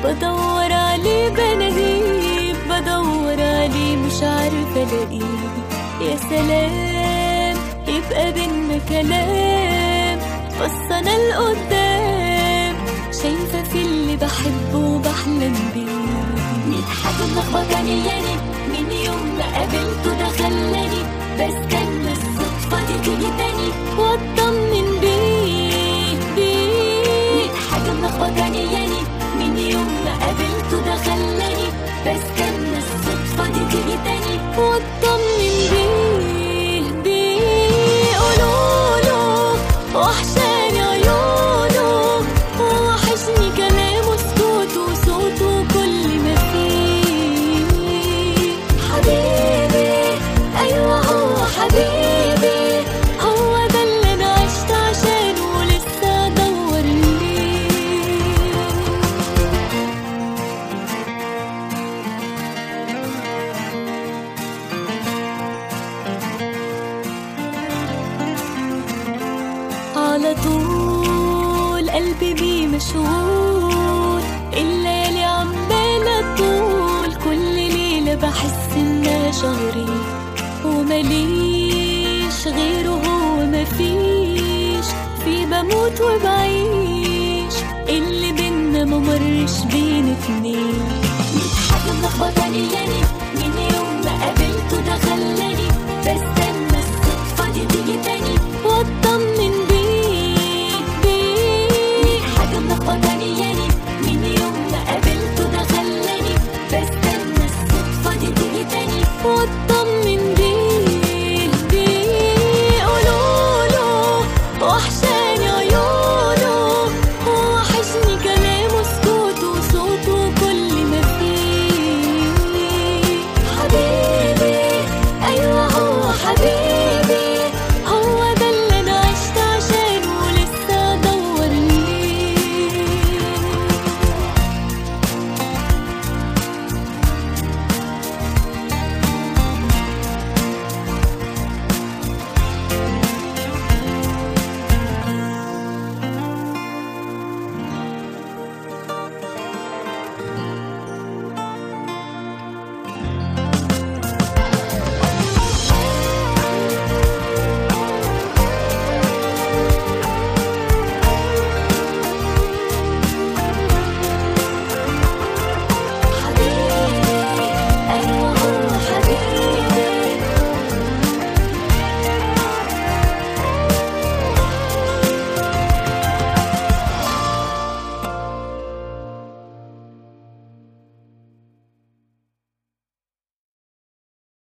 بدور عليه بناديه بدور عليه مش عارفة الاقيه يا سلام يبقى بينا كلام بص انا لقدام شايفة في اللي بحبه وبحلم بيه ميت حاجة ملخبطاني يعني من يوم ما قابلته ده خلاني بستنى الصدفة دي تيجي تاني واطمن بيه بيه ميت حاجة ملخبطاني يعني من يوم ما قابلته ده خلاني بستنى الصدفة دي تيجي تاني واطمن بيه بيه قولوله وحشاني عيونه ووحشني كلامه سكوته صوته كل ما فيه حبيبي ايوه هو حبيبي هو ده اللي انا عشت عشانه ولسه ادور ليه على طول قلبي بيه مشغول الليالي عمالة طول كل ليلة بحس انها شهري ومليش غيره هو مفيش في بموت وبعيش اللي بينا ممرش بين اتنين ميت حاجة ملخبطاني يعني